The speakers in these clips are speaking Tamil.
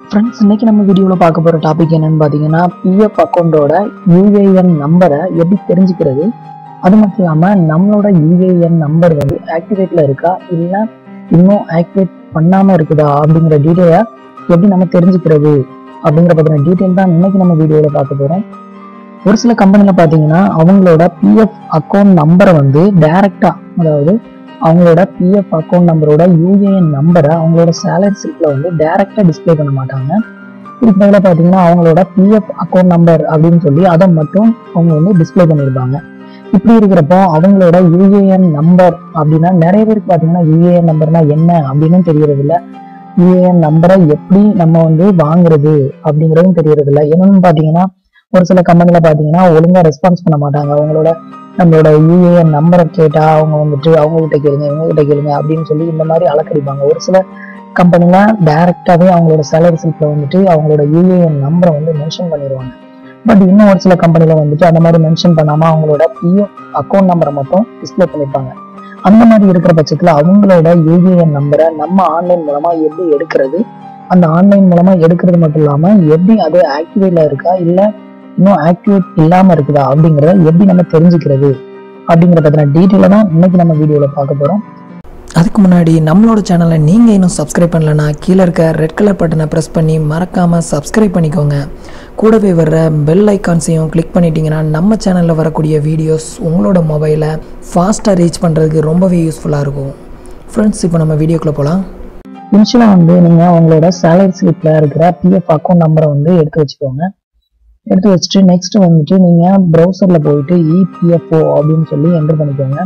ஃப்ரெண்ட்ஸ் இன்னைக்கு நம்ம வீடியோவில் பார்க்க போகிற டாபிக் என்னன்னு பார்த்தீங்கன்னா பிஎஃப் அக்கௌண்ட்டோட யூஏஎன் நம்பரை எப்படி தெரிஞ்சுக்கிறது அது மட்டும் இல்லாமல் நம்மளோட யூஏஎன் நம்பர் வந்து ஆக்டிவேட்டில் இருக்கா இல்லை இன்னும் ஆக்டிவேட் பண்ணாமல் இருக்குதா அப்படிங்கிற டீட்டெயிலை எப்படி நம்ம தெரிஞ்சுக்கிறது அப்படிங்கிற பற்றின டீட்டெயில் தான் இன்னைக்கு நம்ம வீடியோவில் பார்க்க போகிறோம் ஒரு சில கம்பெனியில் பார்த்தீங்கன்னா அவங்களோட பிஎஃப் அக்கௌண்ட் நம்பரை வந்து டைரெக்டாக அதாவது அவங்களோட பிஎஃப் அக்கௌண்ட் நம்பரோட யூஏஎன் நம்பரை அவங்களோட சேலரி ஸ்லிப்பில் வந்து டைரெக்டாக டிஸ்ப்ளே பண்ண மாட்டாங்க இதுக்கு மேலே பார்த்தீங்கன்னா அவங்களோட பிஎஃப் அக்கௌண்ட் நம்பர் அப்படின்னு சொல்லி அதை மட்டும் அவங்க வந்து டிஸ்ப்ளே பண்ணியிருப்பாங்க இப்படி இருக்கிறப்போ அவங்களோட யூஏஎன் நம்பர் அப்படின்னா நிறைய பேருக்கு பார்த்தீங்கன்னா யூஏஎன் நம்பர்னா என்ன அப்படின்னு தெரியறது இல்ல யூஏஎன் நம்பரை எப்படி நம்ம வந்து வாங்குறது அப்படிங்கிறதும் தெரியறது இல்ல என்னன்னு பார்த்தீங்கன்னா ஒரு சில கம்பெனில பார்த்தீங்கன்னா ஒழுங்கா ரெஸ்பான்ஸ் பண்ண மாட்டாங்க அவங்களோட நம்மளோட யூஏஎன் நம்பரை கேட்டா அவங்க வந்துட்டு அவங்க கிட்ட கேளுங்க இவங்க கிட்ட கேளுங்க அப்படின்னு சொல்லி இந்த மாதிரி அலக்கடிப்பாங்க ஒரு சில கம்பெனில டைரக்டாவே அவங்களோட சேலரி ஸ்லிப்ல வந்துட்டு அவங்களோட யூஏஎன் நம்பரை வந்து மென்ஷன் பண்ணிடுவாங்க பட் இன்னும் ஒரு சில கம்பெனில வந்துட்டு அந்த மாதிரி மென்ஷன் பண்ணாம அவங்களோட பிஎஃப் அக்கௌண்ட் நம்பரை மட்டும் டிஸ்ப்ளே பண்ணிருப்பாங்க அந்த மாதிரி இருக்கிற பட்சத்துல அவங்களோட யூஏஎன் நம்பரை நம்ம ஆன்லைன் மூலமா எப்படி எடுக்கிறது அந்த ஆன்லைன் மூலமா எடுக்கிறது மட்டும் இல்லாம எப்படி அது ஆக்டிவேட்ல இருக்கா இல்ல இன்னும் ஆக்டிவேட் இல்லாம இருக்குதா அப்படிங்கறத எப்படி நம்ம தெரிஞ்சுக்கிறது அப்படிங்கிற பத்தின டீட்டெயில தான் இன்னைக்கு நம்ம வீடியோல பார்க்க போறோம் அதுக்கு முன்னாடி நம்மளோட சேனலை நீங்கள் இன்னும் சப்ஸ்கிரைப் பண்ணலனா கீழே இருக்க ரெட் கலர் பட்டனை ப்ரெஸ் பண்ணி மறக்காமல் சப்ஸ்கிரைப் பண்ணிக்கோங்க கூடவே வர்ற பெல் ஐக்கான்ஸையும் கிளிக் பண்ணிட்டீங்கன்னா நம்ம சேனலில் வரக்கூடிய வீடியோஸ் உங்களோட மொபைலை ஃபாஸ்ட்டாக ரீச் பண்ணுறதுக்கு ரொம்பவே யூஸ்ஃபுல்லாக இருக்கும் ஃப்ரெண்ட்ஸ் இப்போ நம்ம வீடியோக்குள்ளே போகலாம் இனிஷியலா வந்து நீங்க உங்களோட சேலரி ஸ்லிப்ல இருக்கிற பிஎஃப் அக்கௌண்ட் நம்பரை வந்து எடுத்து வச்சுக்கோங்க எடுத்து வச்சுட்டு நெக்ஸ்ட் வந்துட்டு நீங்க ப்ரௌசர்ல போயிட்டு இபிஎஃப்ஓ அப்படின்னு சொல்லி என்டர் பண்ணிக்கோங்க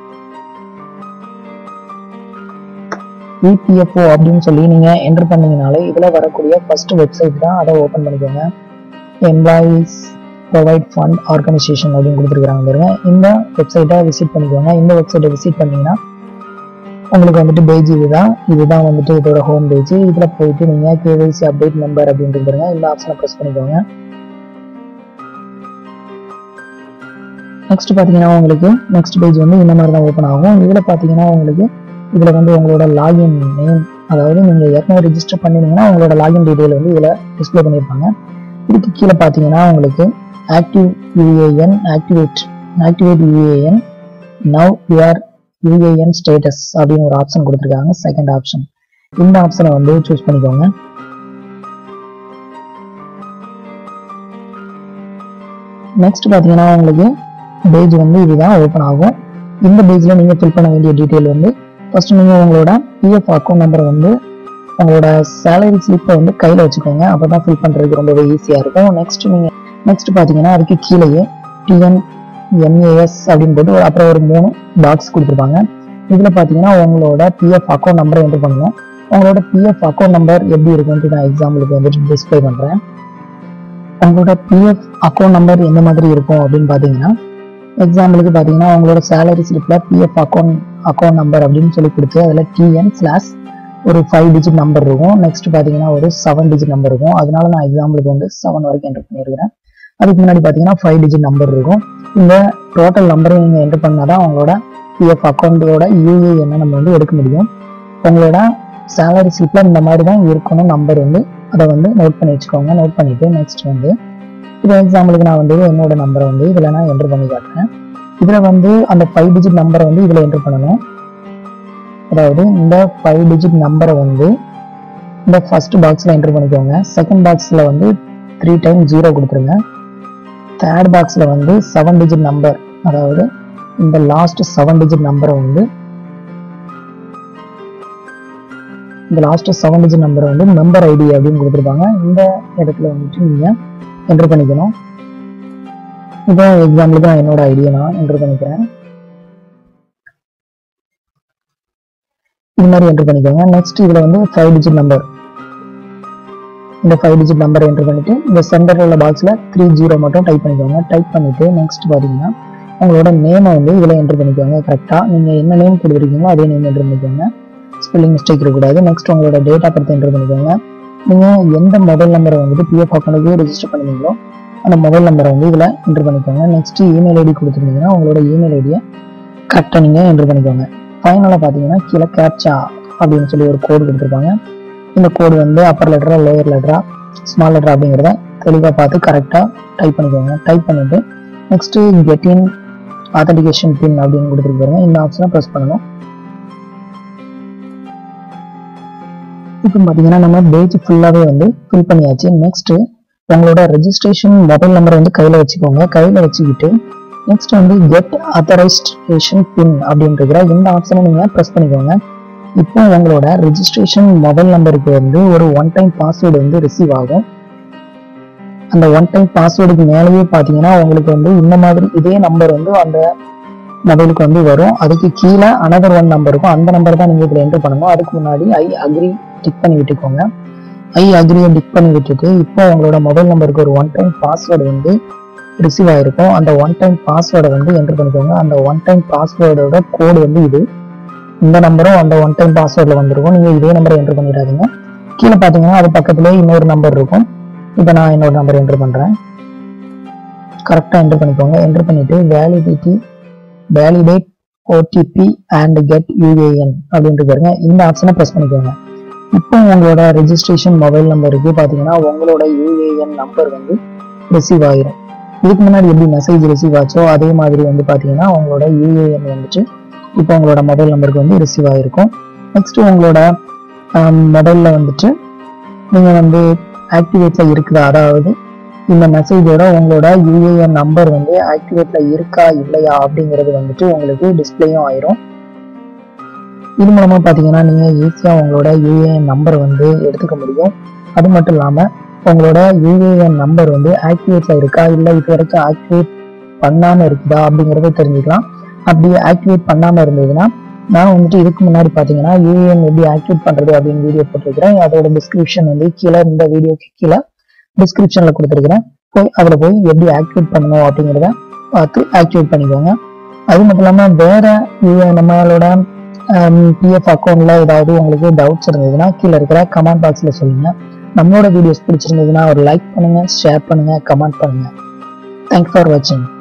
இபிஎஃப்ஓ அப்படின்னு சொல்லி நீங்க என்டர் பண்ணீங்கனாலே இதுல வரக்கூடிய ஃபர்ஸ்ட் வெப்சைட் தான் அதை ஓபன் பண்ணிக்கோங்க எம்ப்ளாயீஸ் ப்ரொவைட் ஃபண்ட் ஆர்கனைசேஷன் அப்படின்னு கொடுத்துருக்காங்க பாருங்க இந்த வெப்சைட்டை விசிட் பண்ணிக்கோங்க இந்த வெப்சைட்டை விசிட் பண்ணீங்கன்னா உங்களுக்கு வந்துட்டு பேஜ் இதுதான் இதுதான் வந்துட்டு இதோட ஹோம் பேஜ் இதுல போயிட்டு நீங்க கேவைசி அப்டேட் நம்பர் அப்படின்ட்டு பாருங்க இந்த ஆப்ஷனை ப்ரெஸ் பண்ணிக்கோங்க நெக்ஸ்ட் பாத்தீங்கன்னா உங்களுக்கு நெக்ஸ்ட் பேஜ் வந்து இந்த மாதிரி தான் ஓப்பன் ஆகும் இதுல பாத்தீங்கன்னா உங்களுக்கு இதுல வந்து உங்களோட லாகின் நேம் அதாவது நீங்க ஏற்கனவே ரெஜிஸ்டர் பண்ணிருந்தீங்கன்னா உங்களோட லாகின் டீடைல் வந்து இதுல டிஸ்ப்ளே பண்ணியிருப்பாங்க இதுக்கு கீழே பாத்தீங்கன்னா உங்களுக்கு active UAN activate activate UAN now your UAN status அப்படின்னு ஒரு ஆப்ஷன் கொடுத்துருக்காங்க செகண்ட் ஆப்ஷன் இந்த ஆப்ஷனை வந்து சூஸ் பண்ணிக்கோங்க நெக்ஸ்ட் பார்த்தீங்கன்னா உங்களுக்கு பேஜ் வந்து இதுதான் ஓப்பன் ஆகும் இந்த பேஜ்ல நீங்க ஃபில் பண்ண வேண்டிய டீட்டெயில் வந்து ஃபர்ஸ்ட் நீங்க உங்களோட பிஎஃப் அக்கௌண்ட் நம்பரை வந்து உங்களோட சேலரி ஸ்லிப்பை வந்து கையில வச்சுக்கோங்க அப்பதான் ஃபில் பண்றதுக்கு ரொம்பவே ஈஸியா இருக்கும் நெக்ஸ்ட் நீங்க நெக்ஸ்ட் பாத்தீங்கன்னா அதுக்கு கீழேயே டிஎன் எம்ஏஎஸ் அப்படின்னு போட்டு ஒரு- அப்புறம் ஒரு மூணு பாக்ஸ் கொடுத்துருப்பாங்க இதுல பாத்தீங்கன்னா உங்களோட பிஎஃப் அக்கௌண்ட் நம்பரை என்டர் பண்ணணும் உங்களோட பிஎஃப் அக்கௌண்ட் நம்பர் எப்படி இருக்குன்ட்டு நான் எக்ஸாம்பிளுக்கு வந்துட்டு டிஸ்ப்ளே பண்றேன் உங்களோட பிஎஃப் அக்கௌண்ட் நம்பர் எந்த மாதிரி இருக்கும் அப்படின்னு பாத்தீங்கன்னா எக்ஸாம்பிளுக்கு பாத்தீங்கன்னா உங்களோட சேலரி ஸ்லிப்ல பிஎஃப் அக்கௌண்ட் அக்கௌண்ட் நம்பர் அப்படின்னு சொல்லி கொடுத்து அதுல டிஎன் ஸ்லாஷ் ஒரு ஃபைவ் டிஜிட் நம்பர் இருக்கும் நெக்ஸ்ட் பாத்தீங்கன்னா ஒரு செவன் டிஜிட் நம்பர் இருக்கும் அதனால நான் எக்ஸாம்பிளுக்கு வந்து செவன் வரைக்கும் என்டர் பண்ணியிருக்கிறேன் அதுக்கு முன்னாடி பாத்தீங்கன்னா ஃபைவ் டிஜிட் நம்பர் இருக்கும் இந்த டோட்டல் நம்பரை நீங்க என்டர் பண்ணாதான் உங்களோட பிஎஃப் அக்கௌண்ட்டோட யூஏஎன் நம்ம வந்து எடுக்க முடியும் உங்களோட சேலரி ஸ்லிப்ல இந்த மாதிரி தான் இருக்கணும் நம்பர் வந்து அதை வந்து நோட் பண்ணி வச்சுக்கோங்க நோட் பண்ணிட்டு நெக்ஸ்ட் வந்து இப்போ எக்ஸாம்பிளுக்கு நான் வந்து என்னோட நம்பரை வந்து இதுல நான் என்டர் பண்ணி காட்டுறேன் இதுல வந்து அந்த ஃபைவ் டிஜிட் நம்பரை வந்து இதுல என்டர் பண்ணணும் அதாவது இந்த ஃபைவ் டிஜிட் நம்பரை வந்து இந்த ஃபர்ஸ்ட் பாக்ஸ்ல என்டர் பண்ணிக்கோங்க செகண்ட் பாக்ஸ்ல வந்து த்ரீ டைம் ஜீரோ கொடுத்துருங்க தேர்ட் பாக்ஸ்ல வந்து செவன் டிஜிட் நம்பர் அதாவது இந்த லாஸ்ட் செவன் டிஜிட் நம்பரை வந்து இந்த லாஸ்ட் செவன் டிஜிட் நம்பரை வந்து மெம்பர் ஐடி அப்படின்னு கொடுத்துருப்பாங்க இந்த இடத்துல வந்துட்டு நீங்க என்டர் பண்ணிக்கணும் இப்போ எக்ஸாம்பிளுக்கு நான் என்னோட ஐடியை நான் என்டர் பண்ணிக்கிறேன் இது மாதிரி என்டர் பண்ணிக்கோங்க நெக்ஸ்ட் இதுல வந்து ஃபைவ் டிஜிட் நம்பர் இந்த ஃபைவ் டிஜிட் நம்பர் என்டர் பண்ணிட்டு இந்த சென்டர்ல உள்ள பாக்ஸ்ல த்ரீ ஜீரோ மட்டும் டைப் பண்ணிக்கோங்க டைப் பண்ணிட்டு நெக்ஸ்ட் பாத்தீங்கன்னா உங்களோட நேமை வந்து இதுல என்டர் பண்ணிக்கோங்க கரெக்டா நீங்க என்ன நேம் கொடுத்துருக்கீங்களோ அதே நேம் என்டர் பண்ணிக்கோங்க ஸ்பெல்லிங் மிஸ்டேக் இருக்கக்கூடாது நெக்ஸ்ட் உங்களோட டேட் ஆஃப் பர்த் என்டர் பண்ணிக்கோங்க நீங்க எந்த மொபைல் நம்பரை வந்துட்டு பிஎஃப் அக்கௌண்ட்டுக்கு ரெஜிஸ்டர் பண்ணுவீங்களோ அந்த மொபைல் நம்பரை வந்து இதுல என்டர் பண்ணிக்கோங்க நெக்ஸ்ட் இமெயில் ஐடி கொடுத்துருந்தீங்கன்னா உங்களோட இமெயில் ஐடியை கரெக்டாக நீங்க என்டர் பண்ணிக்கோங்க ஃபைனலாக பார்த்தீங்கன்னா கீழே கேப்சா அப்படின்னு சொல்லி ஒரு கோடு கொடுத்துருப்பாங்க இந்த கோடு வந்து அப்பர் லெட்டரா லோயர் லெட்டரா ஸ்மால் லெட்டரா அப்படிங்கிறத தெளிவாக பார்த்து கரெக்டாக டைப் பண்ணிக்கோங்க டைப் பண்ணிட்டு நெக்ஸ்ட்டு கெட்டின் ஆத்தன்டிகேஷன் பின் அப்படின்னு கொடுத்துருக்கு பாருங்க இந்த ஆப்ஷனை ப்ரெஸ் பண்ணணும் இப்போ பார்த்தீங்கன்னா நம்ம பேஜ் ஃபுல்லாகவே வந்து ஃபில் பண்ணியாச்சு நெக்ஸ்ட்டு உங்களோட ரெஜிஸ்ட்ரேஷன் மொபைல் நம்பரை வந்து கையில் வச்சுக்கோங்க கையில் வச்சுக்கிட்டு நெக்ஸ்ட் வந்து கெட் அத்தரைஸ்டேஷன் பின் அப்படின்ற இந்த ஆப்ஷனை நீங்கள் ப்ரெஸ் பண்ணிக்கோங்க இப்போ உங்களோட ரெஜிஸ்ட்ரேஷன் மொபைல் நம்பருக்கு வந்து ஒரு ஒன் டைம் பாஸ்வேர்டு வந்து ரிசீவ் ஆகும் அந்த ஒன் டைம் பாஸ்வேர்டுக்கு மேலேயே பார்த்தீங்கன்னா உங்களுக்கு வந்து இந்த மாதிரி இதே நம்பர் வந்து அந்த மொபைலுக்கு வந்து வரும் அதுக்கு கீழே அனதர் ஒன் நம்பர் இருக்கும் அந்த நம்பர் தான் நீங்கள் இதில் என்டர் பண்ணணும் அதுக்கு முன்னாடி ஐ அக்ரி டிக் பண்ணி விட்டுக்கோங்க ஐ அக்ரியை டிக் பண்ணி விட்டுட்டு இப்போ உங்களோட மொபைல் நம்பருக்கு ஒரு ஒன் டைம் பாஸ்வேர்டு வந்து ரிசீவ் ஆயிருக்கும் அந்த ஒன் டைம் பாஸ்வேர்டை வந்து என்டர் பண்ணிக்கோங்க அந்த ஒன் டைம் பாஸ்வேர்டோட கோடு வந்து இது இந்த நம்பரும் அந்த ஒன் டைம் பாஸ்வேர்டில் வந்திருக்கும் நீங்கள் இதே நம்பரை என்டர் பண்ணிடாதீங்க கீழே பார்த்தீங்கன்னா அது பக்கத்துலேயே இன்னொரு நம்பர் இருக்கும் இப்போ நான் இன்னொரு நம்பர் என்டர் பண்ணுறேன் கரெக்டாக என்டர் பண்ணிக்கோங்க என்டர் பண்ணிட்டு validity validate OTP and get UAN அப்படின்ட்டு பாருங்க இந்த ஆப்ஷனை ப்ரெஸ் பண்ணிக்கோங்க இப்போ உங்களோட ரெஜிஸ்ட்ரேஷன் மொபைல் நம்பருக்கு பார்த்தீங்கன்னா உங்களோட யூஏஎன் நம்பர் வந்து ரிசீவ் ஆகிரும் இதுக்கு முன்னாடி எப்படி மெசேஜ் ரிசீவ் ஆச்சோ அதே மாதிரி வந்து பார்த்தீங்கன்னா உங்களோட யூஏஎன் வந்துட்டு இப்போ உங்களோட மொபைல் நம்பருக்கு வந்து ரிசீவ் ஆகிருக்கும் நெக்ஸ்ட் உங்களோட மொபைலில் வந்துட்டு நீங்கள் வந்து ஆக்டிவேட்டில் இருக்குதா அதாவது இந்த மெசேஜோட உங்களோட யூஏஎன் நம்பர் வந்து ஆக்டிவேட்டில் இருக்கா இல்லையா அப்படிங்கிறது வந்துட்டு உங்களுக்கு டிஸ்பிளேயும் ஆயிரும் இது மூலமாக பார்த்தீங்கன்னா நீங்கள் ஈஸியாக உங்களோட யூஏஎன் நம்பர் வந்து எடுத்துக்க முடியும் அது மட்டும் இல்லாமல் உங்களோட யூஏஎன் நம்பர் வந்து ஆக்டிவேட்டில் இருக்கா இல்லை இது வரைக்கும் ஆக்டிவேட் பண்ணாமல் இருக்குதா அப்படிங்கிறத தெரிஞ்சுக்கலாம் அப்படி ஆக்டிவேட் பண்ணாமல் இருந்ததுன்னா நான் வந்துட்டு இதுக்கு முன்னாடி பார்த்தீங்கன்னா யூஏஎன் எப்படி ஆக்டிவேட் பண்ணுறது அப்படின்னு வீடியோ போட்டிருக்கிறேன் அதோட டிஸ்கிரிப்ஷன் வந்து கீழே இந்த வீடியோக்கு கீழே டிஸ்கிரிப்ஷனில் கொடுத்துருக்கிறேன் போய் அதில் போய் எப்படி ஆக்டிவேட் பண்ணணும் அப்படிங்கிறத பார்த்து ஆக்டிவேட் பண்ணிக்கோங்க அது மட்டும் இல்லாமல் வேற UAN நம்மளோட பிஎஃப் அக்கௌண்ட்ல ஏதாவது உங்களுக்கு டவுட்ஸ் இருந்ததுன்னா கீழே இருக்கிற கமெண்ட் பாக்ஸில் சொல்லுங்க நம்மளோட வீடியோஸ் பிடிச்சிருந்ததுன்னா ஒரு லைக் பண்ணுங்க ஷேர் பண்ணுங்க கமெண்ட் பண்ணுங்க தேங்க்ஸ் ஃபார் வாட்சிங்